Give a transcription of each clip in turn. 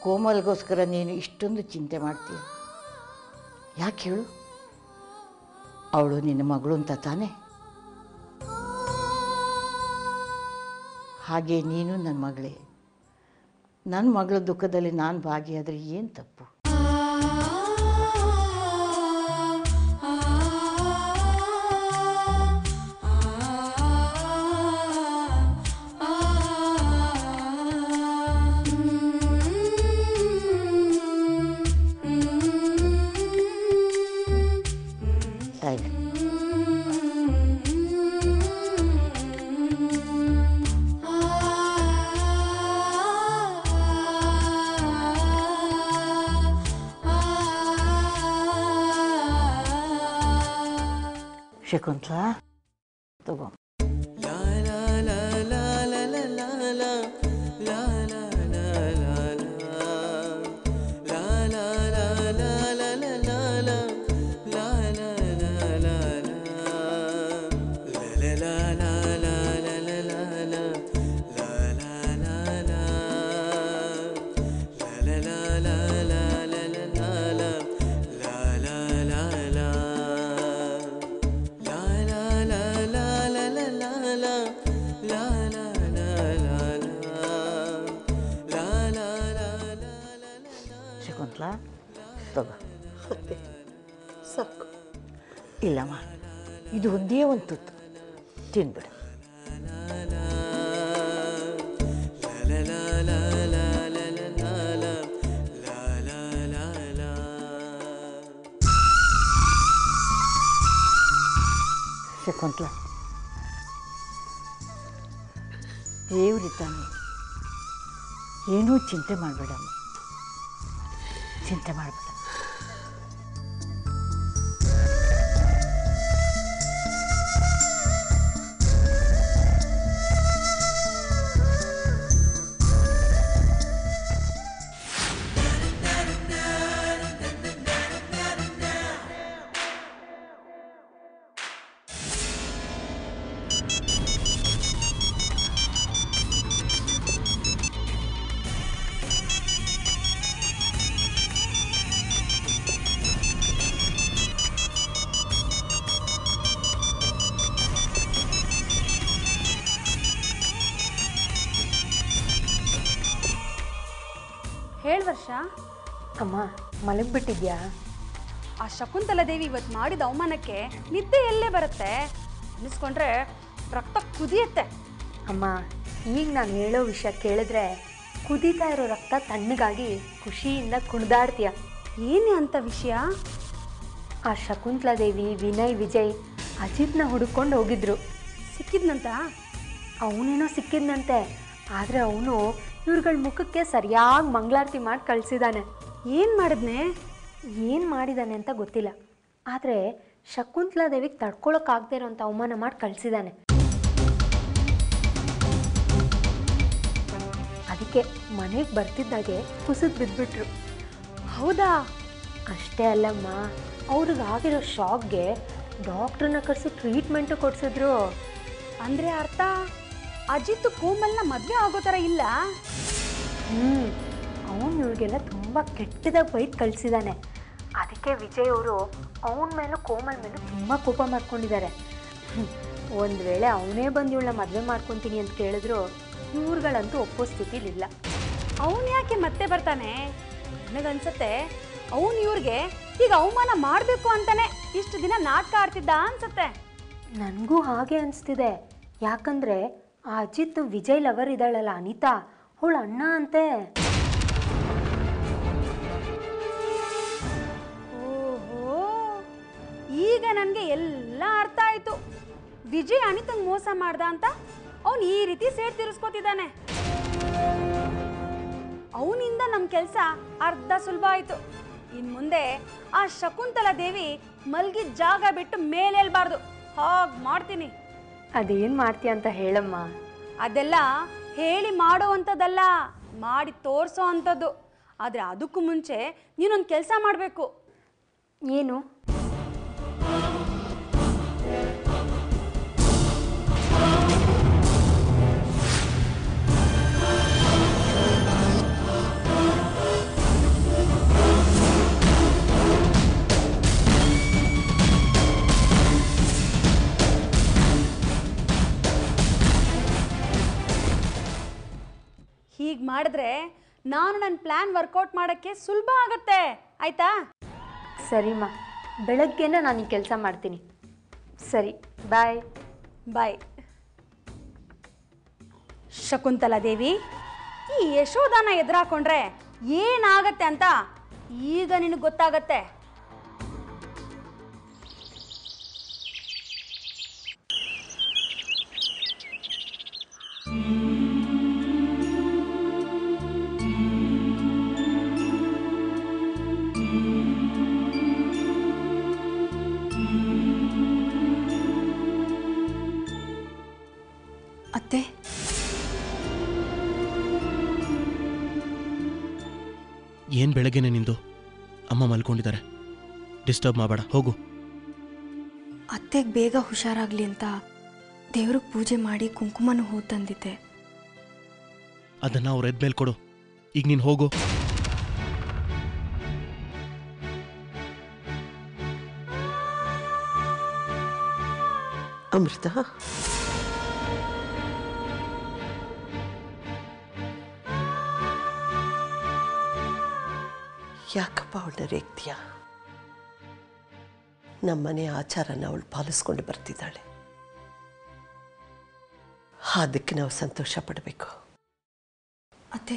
ಕೋಮಲ್ಗೋಸ್ಕರ ನೀನು ಇಷ್ಟೊಂದು ಚಿಂತೆ ಮಾಡ್ತೀಯ ಯಾಕೆ ಹೇಳು ಅವಳು ನಿನ್ನ ಮಗಳು ಅಂತ ತಾನೇ ಹಾಗೆ ನೀನು ನನ್ನ ಮಗಳೇ ನನ್ನ ಮಗಳ ದುಃಖದಲ್ಲಿ ನಾನು ಭಾಗಿಯಾದರೆ ಏನು ತಪ್ಪು ತಾಯಿ ಶಕುಂತಲಾ ತಗೋ ಶಕುಂತಲಾ ತಗೋ ಸಾಕು ಇಲ್ಲಮ್ಮ ಇದು ಒಂದೇ ಒಂದು ತುತ್ತು ತಿನ್ಬಿಡು ಶಕುಂತಲ ದೇವರಿದ್ದಾನೆ ಏನೂ ಚಿಂತೆ ಮಾಡಬೇಡಮ್ಮ ಚಿಂತೆ ಮಾಡಬೇಡ ಹೇಳ್ ವರ್ಷ ಅಮ್ಮ ಮಲಗ್ಬಿಟ್ಟಿದ್ಯಾ ಆ ಶಕುಂತಲ ದೇವಿ ಇವತ್ತು ಮಾಡಿದ ಅವಮಾನಕ್ಕೆ ನಿದ್ದೆ ಎಲ್ಲೇ ಬರುತ್ತೆ ಅನ್ನಿಸ್ಕೊಂಡ್ರೆ ರಕ್ತ ಕುದಿಯತ್ತೆ ಅಮ್ಮ ಈಗ ನಾನು ಹೇಳೋ ವಿಷಯ ಕೇಳಿದ್ರೆ ಕುದೀತಾ ಇರೋ ರಕ್ತ ತಣ್ಣಗಾಗಿ ಖುಷಿಯಿಂದ ಕುಣಿದಾಡ್ತೀಯ ಏನೇ ಅಂತ ವಿಷಯ ಆ ಶಕುಂತಲಾದೇವಿ ವಿನಯ್ ವಿಜಯ್ ಅಜಿತ್ನ ಹುಡುಕೊಂಡು ಹೋಗಿದ್ರು ಸಿಕ್ಕಿದ್ನಂತ ಅವನೇನೋ ಸಿಕ್ಕಿದ್ನಂತೆ ಆದರೆ ಅವನು ಇವ್ರುಗಳ ಮುಖಕ್ಕೆ ಸರಿಯಾಗಿ ಮಂಗಳಾರತಿ ಮಾಡಿ ಕಳಿಸಿದಾನೆ ಏನು ಮಾಡಿದ್ನೆ ಏನು ಮಾಡಿದಾನೆ ಅಂತ ಗೊತ್ತಿಲ್ಲ ಆದರೆ ಶಕುಂತಲಾದೇವಿಗೆ ತಡ್ಕೊಳಕ್ಕಾಗದೇ ಇರೋಂಥ ಅವಮಾನ ಮಾಡಿ ಕಳಿಸಿದಾನೆ ಅದಕ್ಕೆ ಮನೆಗೆ ಬರ್ತಿದ್ದಾಗೆ ಕುಸಿದು ಬಿದ್ದುಬಿಟ್ರು ಹೌದಾ ಅಷ್ಟೇ ಅಲ್ಲಮ್ಮ ಅವ್ರಿಗಾಗಿರೋ ಶಾಕ್ಗೆ ಡಾಕ್ಟ್ರನ್ನ ಕರೆಸಿ ಟ್ರೀಟ್ಮೆಂಟು ಕೊಡಿಸಿದ್ರು ಅಂದ್ರೆ ಅರ್ಥ ಅಜಿತ್ ಕೋಮಲ್ನ ಮದ್ವೆ ಆಗೋ ಥರ ಇಲ್ಲ ಹ್ಞೂ ಅವನು ಇವ್ರಿಗೆಲ್ಲ ತುಂಬ ಕೆಟ್ಟದಾಗಿ ಬೈದು ಕಳಿಸಿದ್ದಾನೆ ಅದಕ್ಕೆ ವಿಜಯ್ ಅವರು ಅವನ ಮೇಲೂ ಕೋಮಲ್ ಮೇಲೂ ತುಂಬ ಕೋಪ ಮಾಡ್ಕೊಂಡಿದ್ದಾರೆ ಒಂದು ವೇಳೆ ಅವನೇ ಬಂದು ಇವಳನ್ನ ಮದುವೆ ಮಾಡ್ಕೊತೀನಿ ಅಂತ ಕೇಳಿದ್ರು ಇವ್ರುಗಳಂತೂ ಒಪ್ಪೋ ಸ್ಥಿತಿಲಿಲ್ಲ ಅವನ್ ಯಾಕೆ ಮತ್ತೆ ಬರ್ತಾನೆ ನನಗನ್ಸತ್ತೆ ಅವನ್ ಇವ್ರಿಗೆ ಈಗ ಅವಮಾನ ಮಾಡಬೇಕು ಅಂತಾನೆ ಇಷ್ಟು ದಿನ ನಾಟಕ ಆಡ್ತಿದ್ದ ಅನ್ಸತ್ತೆ ನನಗೂ ಹಾಗೆ ಅನಿಸ್ತಿದೆ ಯಾಕಂದರೆ ಆ ಅಜಿತ್ ವಿಜಯ್ ಲವರ್ ಇದ್ದಾಳಲ್ಲ ಅನಿತಾ ಅವಳು ಅಣ್ಣ ಅಂತೆ ಓಹೋ ಈಗ ನನಗೆ ಎಲ್ಲ ಅರ್ಥ ಆಯ್ತು ವಿಜಯ್ ಅನಿತಂಗ್ ಮೋಸ ಮಾಡ್ದ ಅಂತ ಅವನು ಈ ರೀತಿ ಸೇಡ್ ತೀರಿಸ್ಕೊತಿದ್ದಾನೆ ಅವನಿಂದ ನಮ್ಮ ಕೆಲಸ ಅರ್ಧ ಸುಲಭ ಆಯ್ತು ಇನ್ ಮುಂದೆ ಆ ಶಕುಂತಲಾ ದೇವಿ ಮಲ್ಗಿದ ಜಾಗ ಬಿಟ್ಟು ಮೇಲೇಳ್ಬಾರ್ದು ಹಾಗ್ ಮಾಡ್ತೀನಿ ಅದೇನು ಮಾಡ್ತೀಯ ಅಂತ ಹೇಳಮ್ಮ ಅದೆಲ್ಲ ಹೇಳಿ ಮಾಡೋ ಅಂಥದ್ದಲ್ಲ ಮಾಡಿ ತೋರಿಸೋ ಅಂಥದ್ದು ಆದರೆ ಅದಕ್ಕೂ ಮುಂಚೆ ನೀನೊಂದು ಕೆಲಸ ಮಾಡಬೇಕು ಏನು ಮಾಡಿದ್ರೆ ನಾನು ನನ್ನ ಪ್ಲ್ಯಾನ್ ವರ್ಕೌಟ್ ಮಾಡೋಕ್ಕೆ ಸುಲಭ ಆಗತ್ತೆ ಆಯ್ತಾ ಸರಿಮ್ಮ ಬೆಳಗ್ಗೆನೇ ನಾನು ಈ ಕೆಲಸ ಮಾಡ್ತೀನಿ ಸರಿ ಬಾಯ್ ಬಾಯ್ ಶಕುಂತಲಾ ದೇವಿ ಈ ಯಶೋದಾನ ಎದುರಾಕೊಂಡ್ರೆ ಏನಾಗತ್ತೆ ಅಂತ ಈಗ ನಿನಗೆ ಗೊತ್ತಾಗತ್ತೆ ಅತ್ತೆ ಏನು ಬೆಳಗ್ಗೆನೆ ನಿಂದು ಅಮ್ಮ ಮಲ್ಕೊಂಡಿದ್ದಾರೆ ಡಿಸ್ಟರ್ಬ್ ಮಾಡಬೇಡ ಹೋಗು ಅತ್ತೆಗೆ ಬೇಗ ಹುಷಾರಾಗ್ಲಿ ಅಂತ ದೇವ್ರಿಗೆ ಪೂಜೆ ಮಾಡಿ ಕುಂಕುಮನೂ ಹೂ ತಂದಿದ್ದೆ ಅದನ್ನು ಅವ್ರು ಎದ್ಮೇಲೆ ಕೊಡು ಈಗ ನೀನು ಹೋಗು ಅಮೃತ ಯಾಕಪ್ಪ ಅವಳನ್ನ ರೇಗ್ತೀಯ ನಮ್ಮನೆ ಆಚಾರನ ಅವಳು ಪಾಲಿಸ್ಕೊಂಡು ಬರ್ತಿದ್ದಾಳೆ ಅದಕ್ಕೆ ನಾವು ಸಂತೋಷ ಪಡಬೇಕು ಅತ್ತೆ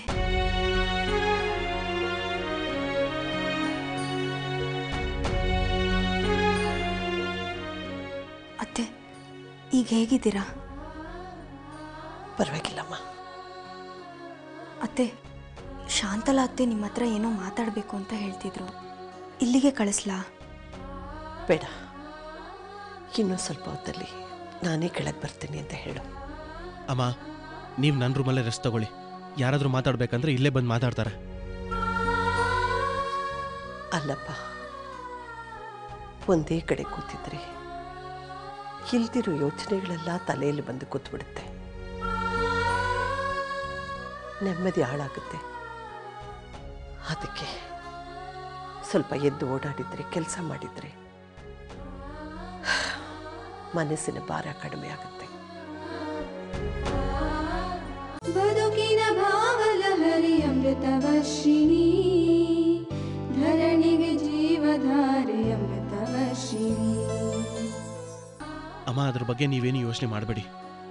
ಅತ್ತೆ ಈಗ ಹೇಗಿದ್ದೀರಾ ಪರವಾಗಿಲ್ಲಮ್ಮ ಅತ್ತೆ ಶಾಂತಲಾ ಅತ್ತೆ ನಿಮ್ಮ ಹತ್ರ ಏನೋ ಮಾತಾಡಬೇಕು ಅಂತ ಹೇಳ್ತಿದ್ರು ಇಲ್ಲಿಗೆ ಕಳಿಸ್ಲಾ ಬೇಡ ಇನ್ನೂ ಸ್ವಲ್ಪ ಹೊತ್ತಲ್ಲಿ ನಾನೇ ಕೆಳಗೆ ಬರ್ತೀನಿ ಅಂತ ಹೇಳು ಅಮ್ಮ ನೀವು ನನ್ನ ರೂಮಲ್ಲೇ ರೆಸ್ಟ್ ತಗೊಳ್ಳಿ ಯಾರಾದರೂ ಮಾತಾಡ್ಬೇಕಂದ್ರೆ ಇಲ್ಲೇ ಬಂದು ಮಾತಾಡ್ತಾರೆ ಅಲ್ಲಪ್ಪ ಒಂದೇ ಕಡೆ ಕೂತಿದ್ರೆ ಇಲ್ದಿರೋ ಯೋಚನೆಗಳೆಲ್ಲ ತಲೆಯಲ್ಲಿ ಬಂದು ಕೂತ್ಬಿಡುತ್ತೆ ನೆಮ್ಮದಿ ಹಾಳಾಗುತ್ತೆ ಅದಕ್ಕೆ ಸ್ವಲ್ಪ ಎದ್ದು ಓಡಾಡಿದ್ರೆ ಕೆಲಸ ಮಾಡಿದ್ರೆ ಮನಸ್ಸಿನ ಭಾರ ಕಡಿಮೆ ಆಗುತ್ತೆ ಬದುಕಿನ ಭಾವಲಹರಿ ಅಮೃತವರ್ಷಿಣಿ ಧರಣಿಗೆ ಜೀವಧಾರೆ ಅಮೃತವರ್ಷಿಣಿ ಅಮ್ಮ ಅದ್ರ ಬಗ್ಗೆ ನೀವೇನು ಯೋಚನೆ ಮಾಡಬೇಡಿ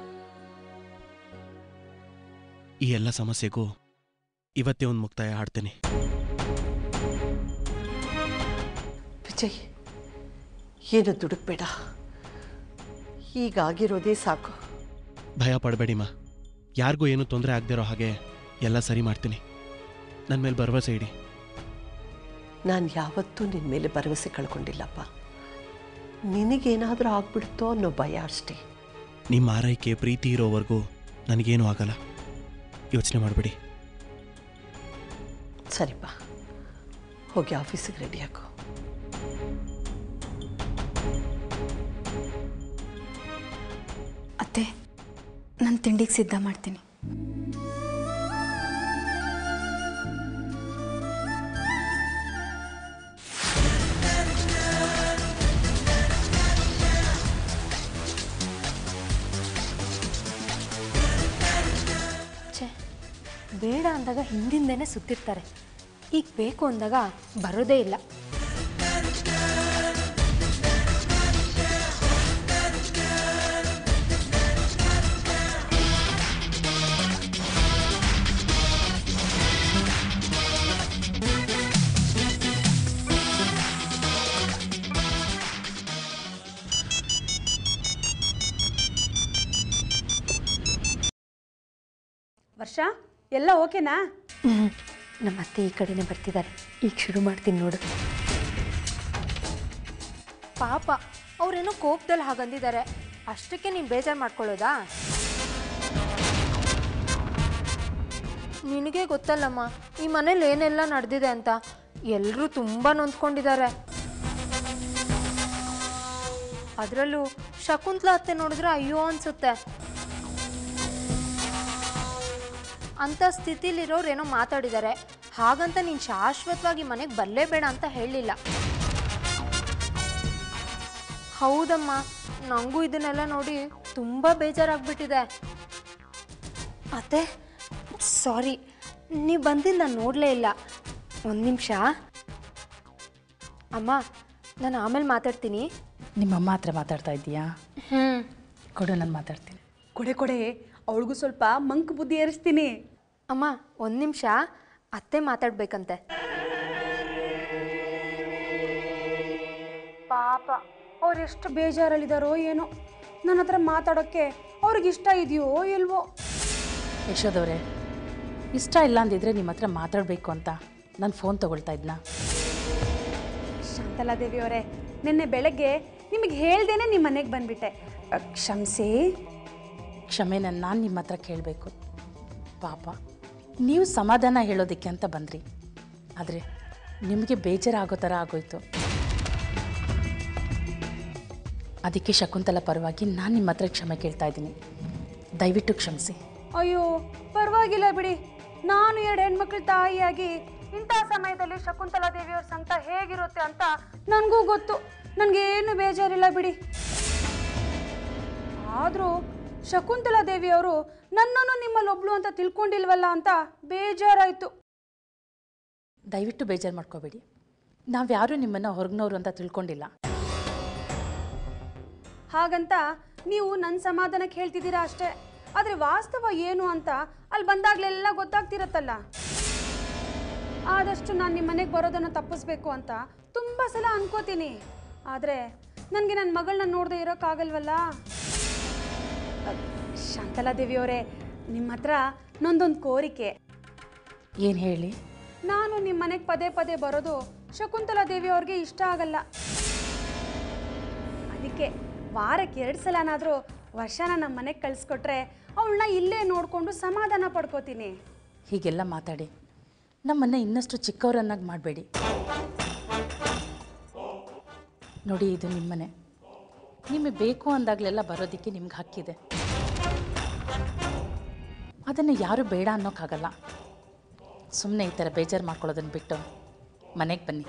ಈ ಎಲ್ಲ ಸಮಸ್ಯೆಗೂ ಇವತ್ತೇ ಒಂದು ಮುಕ್ತಾಯ ಹಾಡ್ತೇನೆ ವಿಜಯ್ ಏನು ದುಡುಕ್ಬೇಡ ಈಗಾಗಿರೋದೇ ಸಾಕು ಭಯ ಪಡಬೇಡಿಮ್ಮ ಯಾರಿಗೂ ಏನೂ ತೊಂದರೆ ಆಗದಿರೋ ಹಾಗೆ ಎಲ್ಲ ಸರಿ ಮಾಡ್ತೀನಿ ನನ್ನ ಮೇಲೆ ಭರವಸೆ ಇಡಿ ನಾನು ಯಾವತ್ತೂ ನಿನ್ನ ಮೇಲೆ ಭರವಸೆ ಕಳ್ಕೊಂಡಿಲ್ಲಪ್ಪ ನಿನಗೇನಾದರೂ ಆಗ್ಬಿಡುತ್ತೋ ಅನ್ನೋ ಭಯ ಅಷ್ಟೇ ನಿಮ್ಮ ಆರೈಕೆ ಪ್ರೀತಿ ಇರೋವರೆಗೂ ನನಗೇನೂ ಆಗಲ್ಲ ಯೋಚನೆ ಮಾಡಬೇಡಿ ಸರಿಪ್ಪ ಹೋಗಿ ಆಫೀಸಿಗೆ ರೆಡಿ ಹಾಕು ಅತ್ತೆ ನಾನು ತಿಂಡಿಗೆ ಸಿದ್ಧ ಮಾಡ್ತೀನಿ ಛೇ ಬೇಡ ಅಂದಾಗ ಹಿಂದಿಂದೇನೆ ಸುತ್ತಿರ್ತಾರೆ ಈಗ ಬೇಕು ಅಂದಾಗ ಬರೋದೇ ಇಲ್ಲ ವರ್ಷ ಎಲ್ಲ ಓಕೆನಾ ಹ್ಮ್. ನಮ್ಮ ಅತ್ತೆ ಈ ಕಡೆನೇ ಬರ್ತಿದ್ದಾರೆ ಈಗ ಶುರು ಮಾಡ್ತೀನಿ ನೋಡು ಪಾಪ ಅವ್ರೇನೋ ಕೋಪದಲ್ಲಿ ಹಾಗಂದಿದ್ದಾರೆ ಅಷ್ಟಕ್ಕೆ ನೀನು ಬೇಜಾರು ಮಾಡ್ಕೊಳ್ಳೋದಾ ನಿನಗೆ ಗೊತ್ತಲ್ಲಮ್ಮ ಈ ಮನೇಲಿ ಏನೆಲ್ಲ ನಡೆದಿದೆ ಅಂತ ಎಲ್ಲರೂ ತುಂಬ ನೊಂದ್ಕೊಂಡಿದ್ದಾರೆ ಅದರಲ್ಲೂ ಶಕುಂತ್ಲಾ ಅತ್ತೆ ನೋಡಿದ್ರೆ ಅಯ್ಯೋ ಅನ್ಸುತ್ತೆ ಅಂಥ ಸ್ಥಿತಿಲಿರೋರು ಏನೋ ಮಾತಾಡಿದ್ದಾರೆ ಹಾಗಂತ ನೀನು ಶಾಶ್ವತವಾಗಿ ಮನೆಗೆ ಬರಲೇಬೇಡ ಅಂತ ಹೇಳಲಿಲ್ಲ ಹೌದಮ್ಮ ನನಗೂ ಇದನ್ನೆಲ್ಲ ನೋಡಿ ತುಂಬ ಬೇಜಾರಾಗ್ಬಿಟ್ಟಿದೆ ಅತ್ತೆ ಸಾರಿ ನೀವು ಬಂದಿದ್ದು ನಾನು ನೋಡಲೇ ಇಲ್ಲ ಒಂದು ನಿಮಿಷ ಅಮ್ಮ ನಾನು ಆಮೇಲೆ ಮಾತಾಡ್ತೀನಿ ನಿಮ್ಮಮ್ಮ ಹತ್ರ ಮಾತಾಡ್ತಾ ಇದ್ದೀಯಾ ಹ್ಞೂ ಕೊಡು ನಾನು ಮಾತಾಡ್ತೀನಿ ಕೊಡೆ ಕೊಡೆ ಅವಳಿಗೂ ಸ್ವಲ್ಪ ಮಂಕ್ ಬುದ್ಧಿ ಏರಿಸ್ತೀನಿ ಅಮ್ಮ ಒಂದು ನಿಮಿಷ ಅತ್ತೆ ಮಾತಾಡ್ಬೇಕಂತೆ ಪಾಪ ಅವ್ರು ಎಷ್ಟು ಬೇಜಾರಲ್ಲಿದ್ದಾರೋ ಏನೋ ನನ್ನ ಹತ್ರ ಮಾತಾಡೋಕ್ಕೆ ಅವ್ರಿಗೆ ಇಷ್ಟ ಇದೆಯೋ ಇಲ್ವೋ ಯಶೋದವ್ರೆ ಇಷ್ಟ ಇಲ್ಲ ಅಂದಿದ್ರೆ ನಿಮ್ಮ ಹತ್ರ ಮಾತಾಡಬೇಕು ಅಂತ ನಾನು ಫೋನ್ ತೊಗೊಳ್ತಾ ಇದ್ನಾ ಶಾಂತಲಾದೇವಿ ಅವರೇ ನಿನ್ನೆ ಬೆಳಗ್ಗೆ ನಿಮಗೆ ಹೇಳ್ದೇನೆ ನಿಮ್ಮ ಮನೆಗೆ ಬಂದ್ಬಿಟ್ಟೆ ಅ, ಕ್ಷಮಿಸಿ ಕ್ಷಮೆನ ನಾನು ನಿಮ್ಮ ಹತ್ರ ಕೇಳಬೇಕು ಪಾಪ ನೀವು ಸಮಾಧಾನ ಹೇಳೋದಕ್ಕೆ ಅಂತ ಬಂದ್ರಿ ಆದರೆ ನಿಮಗೆ ಬೇಜಾರಾಗೋ ಥರ ಆಗೋಯ್ತು ಅದಕ್ಕೆ ಶಕುಂತಲ ಪರವಾಗಿ ನಾನು ನಿಮ್ಮ ಹತ್ರ ಕ್ಷಮೆ ಕೇಳ್ತಾ ಇದ್ದೀನಿ ದಯವಿಟ್ಟು ಕ್ಷಮಿಸಿ ಅಯ್ಯೋ ಪರವಾಗಿಲ್ಲ ಬಿಡಿ ನಾನು ಎರಡು ಹೆಣ್ಮಕ್ಳ ತಾಯಿಯಾಗಿ ಇಂಥ ಸಮಯದಲ್ಲಿ ಶಕುಂತಲಾ ದೇವಿಯವ್ರ ಸಂಕಟ ಹೇಗಿರುತ್ತೆ ಅಂತ ನನಗೂ ಗೊತ್ತು ನನಗೇನು ಬೇಜಾರಿಲ್ಲ ಬಿಡಿ ಆದರೂ ಶಕುಂತಲಾ ದೇವಿಯವರು ನನ್ನನ್ನು ನಿಮ್ಮಲ್ಲೊಬ್ಳು ಅಂತ ತಿಳ್ಕೊಂಡಿಲ್ವಲ್ಲ ಅಂತ ಬೇಜಾರಾಯಿತು ದಯವಿಟ್ಟು ಬೇಜಾರು ಮಾಡ್ಕೋಬೇಡಿ ನಾವ್ಯಾರೂ ನಿಮ್ಮನ್ನು ಹೊರಗಿನವರು ಅಂತ ತಿಳ್ಕೊಂಡಿಲ್ಲ ಹಾಗಂತ ನೀವು ನನ್ನ ಸಮಾಧಾನಕ್ಕೆ ಹೇಳ್ತಿದ್ದೀರಾ ಅಷ್ಟೇ ಆದರೆ ವಾಸ್ತವ ಏನು ಅಂತ ಅಲ್ಲಿ ಬಂದಾಗಲೆಲ್ಲ ಗೊತ್ತಾಗ್ತಿರತ್ತಲ್ಲ ಆದಷ್ಟು ನಾನು ನಿಮ್ಮ ಮನೆಗೆ ಬರೋದನ್ನು ತಪ್ಪಿಸ್ಬೇಕು ಅಂತ ತುಂಬ ಸಲ ಅನ್ಕೋತೀನಿ ಆದರೆ ನನಗೆ ನನ್ನ ಮಗಳನ್ನ ನೋಡದೆ ಇರೋಕ್ಕಾಗಲ್ವಲ್ಲ ಅಹ್, ಶಾಂತಲಾ ದೇವಿಯವರೇ ನಿಮ್ಮ ಹತ್ರ ನಂದೊಂದು ಕೋರಿಕೆ ಏನು ಹೇಳಿ ನಾನು ನಿಮ್ಮ ಮನೆಗೆ ಪದೇ ಪದೇ ಬರೋದು ಶಕುಂತಲಾ ದೇವಿ ಅವ್ರಿಗೆ ಇಷ್ಟ ಆಗಲ್ಲ ಅದಕ್ಕೆ ವಾರಕ್ಕೆ ಎರಡು ಸಲನಾದರೂ ವರ್ಷನ ನಮ್ಮ ಮನೆಗೆ ಕಳಿಸ್ಕೊಟ್ರೆ ಅವಳನ್ನ ಇಲ್ಲೇ ನೋಡಿಕೊಂಡು ಸಮಾಧಾನ ಪಡ್ಕೋತೀನಿ ಹೀಗೆಲ್ಲ ಮಾತಾಡಿ ನಮ್ಮನ್ನು ಇನ್ನಷ್ಟು ಚಿಕ್ಕವರನ್ನಾಗಿ ಮಾಡಬೇಡಿ ನೋಡಿ ಇದು ನಿಮ್ಮನೆ ನಿಮಗೆ ಬೇಕು ಅಂದಾಗಲೆಲ್ಲ ಬರೋದಕ್ಕೆ ನಿಮ್ಗೆ ಹಕ್ಕಿದೆ ಅದನ್ನು ಯಾರೂ ಬೇಡ ಅನ್ನೋಕ್ಕಾಗಲ್ಲ ಸುಮ್ಮನೆ ಈ ಥರ ಬೇಜಾರು ಮಾಡ್ಕೊಳ್ಳೋದನ್ನು ಬಿಟ್ಟು ಮನೆಗೆ ಬನ್ನಿ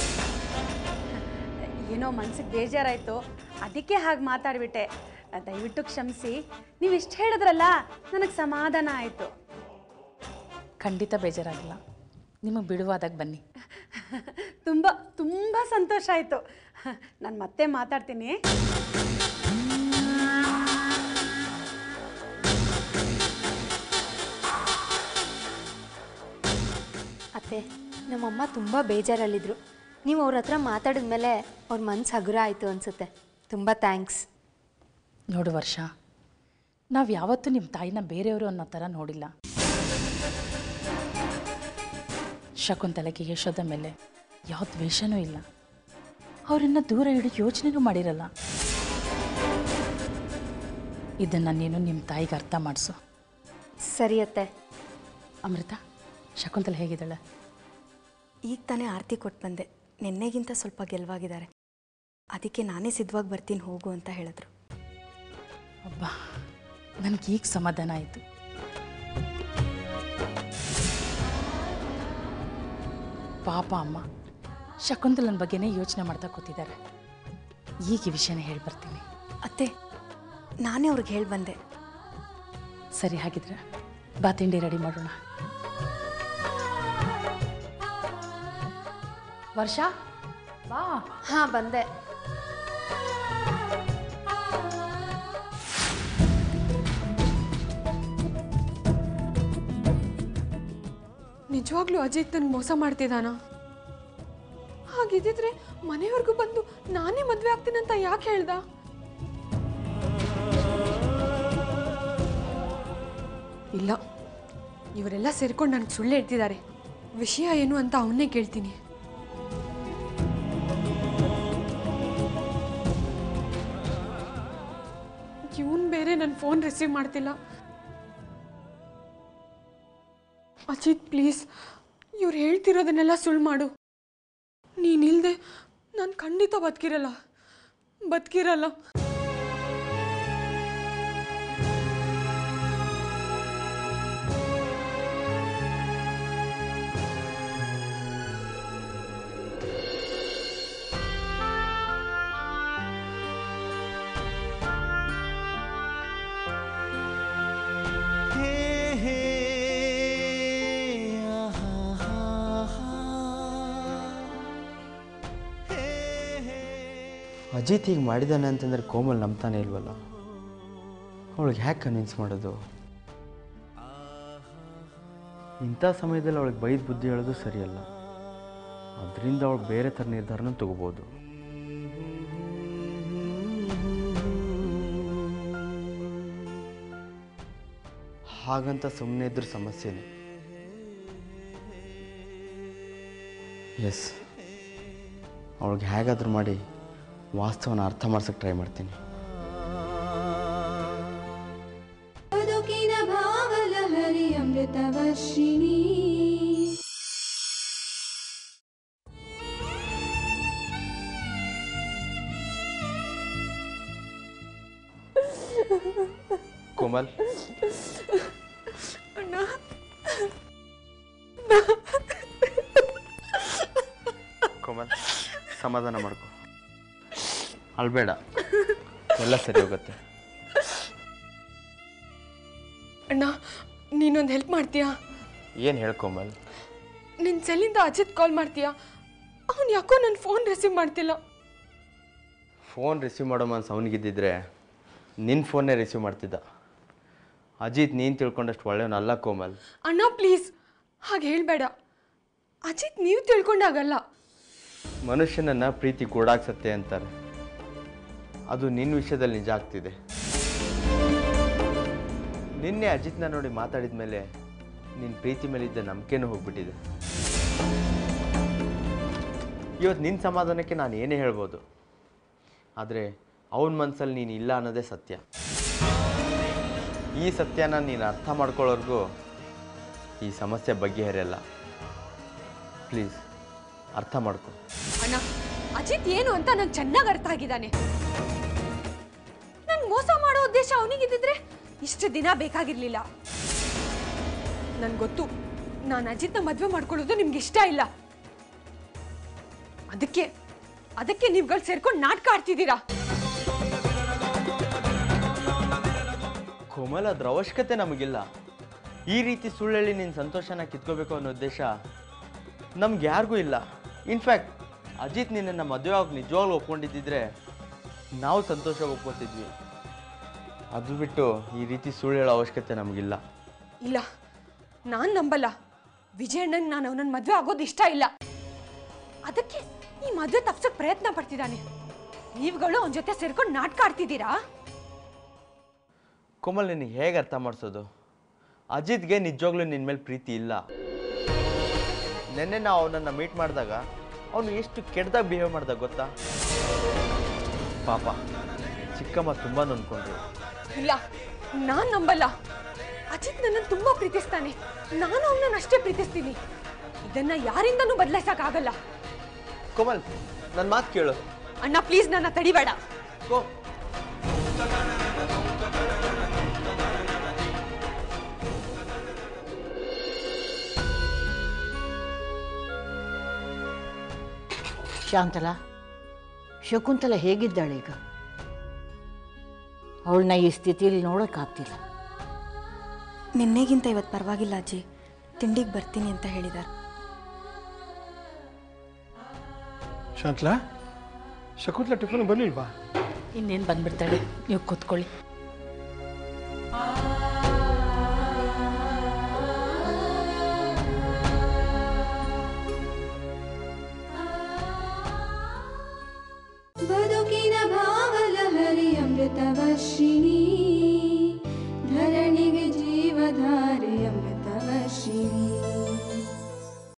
ಏನೋ ಮನ್ಸಿಗೆ ಬೇಜಾರಾಯಿತು ಅದಕ್ಕೆ ಹಾಗೆ ಮಾತಾಡಿಬಿಟ್ಟೆ ದಯವಿಟ್ಟು ಕ್ಷಮಿಸಿ ನೀವು ಇಷ್ಟು ಹೇಳಿದ್ರಲ್ಲ ನನಗೆ ಸಮಾಧಾನ ಆಯಿತು ಖಂಡಿತ ಬೇಜಾರಾಗಿಲ್ಲ ನಿಮಗೆ ಬಿಡುವಾದಾಗ ಬನ್ನಿ ತುಂಬ ತುಂಬ ಸಂತೋಷ ಆಯಿತು ನಾನು ಮತ್ತೆ ಮಾತಾಡ್ತೀನಿ ಅತ್ತೆ ನಮ್ಮಮ್ಮ ತುಂಬ ಬೇಜಾರಲ್ಲಿದ್ದರು ನೀವು ಅವ್ರ ಹತ್ರ ಮಾತಾಡಿದ್ಮೇಲೆ ಅವ್ರ ಮನ್ಸು ಹಗುರ ಆಯಿತು ಅನಿಸುತ್ತೆ ತುಂಬ ಥ್ಯಾಂಕ್ಸ್ ನೋಡು ವರ್ಷ ನಾವು ಯಾವತ್ತೂ ನಿಮ್ಮ ತಾಯಿನ ಬೇರೆಯವರು ಅನ್ನೋ ಥರ ನೋಡಿಲ್ಲ ಶಕುಂತಲೆಗೆ ಯಶೋದ ಮೇಲೆ ಯಾವ ದ್ವೇಷನೂ ಇಲ್ಲ ಅವರನ್ನು ದೂರ ಇಡೋ ಯೋಚನೆನೂ ಮಾಡಿರಲ್ಲ ಇದನ್ನು ನೀನು ನಿಮ್ಮ ತಾಯಿಗೆ ಅರ್ಥ ಮಾಡಿಸು ಸರಿ ಅತ್ತೆ ಅಮೃತ ಶಕುಂತಲೆ ಹೇಗಿದ್ದಾಳೆ ಈಗ ತಾನೇ ಆರತಿ ಕೊಟ್ಟು ಬಂದೆ ನಿನ್ನೆಗಿಂತ ಸ್ವಲ್ಪ ಗೆಲುವಾಗಿದ್ದಾರೆ ಅದಕ್ಕೆ ನಾನೇ ಸಿದ್ಧವಾಗಿ ಬರ್ತೀನಿ ಹೋಗು ಅಂತ ಹೇಳಿದ್ರು ಅಬ್ಬ ನನಗೀಗ ಸಮಾಧಾನ ಆಯಿತು ಪಾಪ ಅಮ್ಮ ಶಕುಂತಲನ ಬಗ್ಗೆನೇ ಯೋಚನೆ ಮಾಡ್ತಾ ಕೂತಿದ್ದಾರೆ ಈಗ ಈ ವಿಷಯನ ಹೇಳಿ ಬರ್ತೀನಿ ಅತ್ತೆ ನಾನೇ ಅವ್ರಿಗೆ ಹೇಳಿ ಬಂದೆ ಸರಿ ಹಾಗಿದ್ರೆ ಬಾ ತಿಂಡಿ ರೆಡಿ ಮಾಡೋಣ ವರ್ಷ ಬಾ ಹಾಂ ಬಂದೆ ನಿಜವಾಗ್ಲೂ ಅಜಿತ್ ನನಗೆ ಮೋಸ ಮಾಡ್ತಿದ್ದಾನ ಹಾಗಿದ್ದಿದ್ರೆ ಮನೆಯವ್ರಿಗೂ ಬಂದು ನಾನೇ ಮದುವೆ ಆಗ್ತೀನಂತ ಯಾಕೆ ಹೇಳ್ದ ಇಲ್ಲ ಇವರೆಲ್ಲ ಸೇರ್ಕೊಂಡು ನನಗೆ ಸುಳ್ಳು ಹೇಳ್ತಿದ್ದಾರೆ ವಿಷಯ ಏನು ಅಂತ ಅವನ್ನೇ ಕೇಳ್ತೀನಿ ಇವನ್ ಬೇರೆ ನನ್ನ ಫೋನ್ ರಿಸೀವ್ ಮಾಡ್ತಿಲ್ಲ ಅಜಿತ್ ಪ್ಲೀಸ್ ಇವ್ರು ಹೇಳ್ತಿರೋದನ್ನೆಲ್ಲ ಸುಳ್ಳು ಮಾಡು ನೀನಿಲ್ದೆ ನಾನು ಖಂಡಿತ ಬದುಕಿರಲ್ಲ ಬದುಕಿರಲ್ಲ ಹೇ ಹೇ ಅಜಿತ್ ಹೀಗೆ ಮಾಡಿದ್ದಾನೆ ಅಂತಂದರೆ ಕೋಮಲ್ ನಂಬ್ತಾನೆ ಇಲ್ವಲ್ಲ ಅವಳಿಗೆ ಹ್ಯಾಕ್ ಕನ್ವಿನ್ಸ್ ಮಾಡೋದು ಇಂಥ ಸಮಯದಲ್ಲಿ ಅವಳಿಗೆ ಬೈದು ಬುದ್ಧಿ ಹೇಳೋದು ಸರಿಯಲ್ಲ ಅದರಿಂದ ಅವಳು ಬೇರೆ ಥರ ನಿರ್ಧಾರನ ತಗೋಬೋದು ಹಾಗಂತ ಸುಮ್ಮನೆ ಇದ್ರೂ ಸಮಸ್ಯೆನೇ ಎಸ್ ಅವಳಿಗೆ ಹೇಗಾದರೂ ಮಾಡಿ ವಾಸ್ತವನ ಅರ್ಥ ಮಾಡ್ಸೋಕ್ಕೆ ಟ್ರೈ ಮಾಡ್ತೀನಿ ಬದುಕಿನ ಭಾವಲಹರಿ ಅಮೃತವರ್ಷಿಣಿ ಕೋಮಲ್ ಕೋಮಲ್ ಸಮಾಧಾನ ಮಾಡ್ಕೊ ಅಳ್ಬೇಡ ಎಲ್ಲ ಸರಿ ಹೋಗುತ್ತೆ ಅಣ್ಣ ನೀನೊಂದು ಹೆಲ್ಪ್ ಮಾಡ್ತೀಯಾ ಏನು ಹೇಳು ಕೋಮಲ್ ನಿನ್ನ ಸೆಲ್ಲಿಂದ ಅಜಿತ್ ಕಾಲ್ ಮಾಡ್ತೀಯಾ ಅವ್ನು ಯಾಕೋ ನನ್ನ ಫೋನ್ ರಿಸೀವ್ ಮಾಡ್ತಿಲ್ಲ ಫೋನ್ ರಿಸೀವ್ ಮಾಡೋ ಮನ್ಸು ಅವನಿಗಿದ್ದಿದ್ರೆ ನಿನ್ನ ಫೋನ್ನೇ ರಿಸೀವ್ ಮಾಡ್ತಿದ್ದ ಅಜಿತ್ ನೀನು ತಿಳ್ಕೊಂಡಷ್ಟು ಒಳ್ಳೆಯವನಲ್ಲ ಕೋಮಲ್ ಅಣ್ಣ ಪ್ಲೀಸ್ ಹಾಗೆ ಹೇಳಬೇಡ ಅಜಿತ್ ನೀವು ತಿಳ್ಕೊಂಡಾಗಲ್ಲ ಮನುಷ್ಯನನ್ನು ಪ್ರೀತಿ ಗೂಡಾಕ್ಸತ್ತೆ ಅಂತಾರೆ ಅದು ನಿನ್ನ ವಿಷಯದಲ್ಲಿ ನಿಜ ಆಗ್ತಿದೆ ನಿನ್ನೆ ಅಜಿತ್ನ ನೋಡಿ ಮಾತಾಡಿದ ಮೇಲೆ ನಿನ್ನ ಪ್ರೀತಿ ಮೇಲಿದ್ದ ನಂಬಿಕೆನೂ ಹೋಗ್ಬಿಟ್ಟಿದೆ ಇವತ್ತು ನಿನ್ನ ಸಮಾಧಾನಕ್ಕೆ ನಾನು ಏನೇ ಹೇಳ್ಬೋದು ಆದರೆ ಅವನ ಮನಸ್ಸಲ್ಲಿ ನೀನು ಇಲ್ಲ ಅನ್ನೋದೇ ಸತ್ಯ ಈ ಸತ್ಯನ ನೀನು ಅರ್ಥ ಮಾಡ್ಕೊಳ್ಳೋರ್ಗೂ ಈ ಸಮಸ್ಯೆ ಬಗೆಹರಿಯಲ್ಲ ಪ್ಲೀಸ್ ಅರ್ಥ ಮಾಡ್ಕೊ ಅಣ್ಣ ಅಜಿತ್ ಏನು ಅಂತ ನಂಗೆ ಚೆನ್ನಾಗಿ ಅರ್ಥ ಆಗಿದ್ದಾನೆ ನನ್ ಮೋಸ ಮಾಡೋ ಉದ್ದೇಶ ಅವನಿಗಿದ್ದಿದ್ರೆ ಇಷ್ಟು ದಿನ ಬೇಕಾಗಿರ್ಲಿಲ್ಲ ನನ್ಗೆ ಗೊತ್ತು ನಾನು ಅಜಿತ್ನ ಮದುವೆ ಮಾಡ್ಕೊಳ್ಳೋದು ನಿಮ್ಗೆ ಇಷ್ಟ ಇಲ್ಲ ಅದಕ್ಕೆ ಅದಕ್ಕೆ ನೀವುಗಳು ಸೇರ್ಕೊಂಡು ನಾಟಕ ಆಡ್ತಿದ್ದೀರಾ ಕೋಮಲ್ ಅದ್ರ ಅವಶ್ಯಕತೆ ನಮಗಿಲ್ಲ ಈ ರೀತಿ ಸುಳ್ಳೇಳಿ ನಿನ್ನ ಸಂತೋಷನ ಕಿತ್ಕೋಬೇಕು ಅನ್ನೋ ಉದ್ದೇಶ ನಮ್ಗೆ ಯಾರಿಗೂ ಇಲ್ಲ ಇನ್ಫ್ಯಾಕ್ಟ್ ಅಜಿತ್ ನಿನ್ನನ್ನು ಮದುವೆ ಆಗಿ ನಿಜವಾಗ್ಲೂ ಒಪ್ಕೊಂಡಿದ್ದಿದ್ರೆ ನಾವು ಸಂತೋಷವಾಗಿ ಒಪ್ಕೋತಿದ್ವಿ ಅದು ಬಿಟ್ಟು ಈ ರೀತಿ ಸುಳ್ಳು ಹೇಳೋ ಅವಶ್ಯಕತೆ ನಮಗಿಲ್ಲ ಇಲ್ಲ ನಾನು ನಂಬಲ್ಲ ವಿಜಯಣ್ಣಂಗೆ ನಾನು ಅವನನ್ನ ಮದುವೆ ಆಗೋದು ಇಷ್ಟ ಇಲ್ಲ ಅದಕ್ಕೆ ಈ ಮದುವೆ ತಪ್ಸಕ್ ಪ್ರಯತ್ನ ಪಡ್ತಿದ್ದಾನೆ ನೀವುಗಳು ಅವನ ಜೊತೆ ಸೇರ್ಕೊಂಡು ನಾಟಕ ಆಡ್ತಿದ್ದೀರಾ ಕೋಮಲ್ ನಿನಗೆ ಹೇಗೆ ಅರ್ಥ ಮಾಡಿಸೋದು ಅಜಿತ್ಗೆ ನಿಜವಾಗ್ಲೂ ನಿನ್ನ ಮೇಲೆ ಪ್ರೀತಿ ಇಲ್ಲ ನಿನ್ನೆ ನಾವು ಅವನನ್ನು ಮೀಟ್ ಮಾಡಿದಾಗ ಅವನು ಎಷ್ಟು ಕೆಟ್ಟದಾಗ ಬಿಹೇವ್ ಮಾಡ್ದ ಗೊತ್ತಾ ಪಾಪ ಚಿಕ್ಕಮ್ಮ ತುಂಬ ನೊಂದ್ಕೊಂಡ್ರು ಇಲ್ಲ ನಾನ್ ನಂಬಲ್ಲ ಅಜಿತ್ ನನ್ನನ್ನು ತುಂಬಾ ಪ್ರೀತಿಸ್ತಾನೆ ನಾನು ಅವನನ್ನ ಅಷ್ಟೇ ಪ್ರೀತಿಸ್ತೀನಿ ಇದನ್ನ ಯಾರಿಂದನೂ ಬದಲಾಯಿಸಕ್ಕಾಗಲ್ಲ ಕೋಮಲ್ ನನ್ನ ಮಾತು ಕೇಳು ಅಣ್ಣ ಪ್ಲೀಸ್ ನನ್ನ ತಡಿಬೇಡ ಕೋ ಶಾಂತಲಾ ಶಕುಂತಲ ಹೇಗಿದ್ದಾಳೆ ಈಗ ಅವಳನ್ನ ಈ ಸ್ಥಿತಿಯಲ್ಲಿ ನೋಡೋಕ್ಕಾಗ್ತಿಲ್ಲ ನಿನ್ನೆಗಿಂತ ಇವತ್ತು ಪರವಾಗಿಲ್ಲ ಅಜ್ಜಿ ತಿಂಡಿಗೆ ಬರ್ತೀನಿ ಅಂತ ಹೇಳಿದ್ದಾರೆ ಶಾಂತ್ಲಾ ಶಕುಂತ್ಲಾ ಟಿಫನ್ ಬರಲಿಲ್ವಾ ಇನ್ನೇನು ಬಂದ್ಬಿಡ್ತಾಳೆ ನೀವು ಕೂತ್ಕೊಳ್ಳಿ ಬದುಕಿನ ಭಾವಲಹರಿ ಅಮೃತವರ್ಷಿಣಿ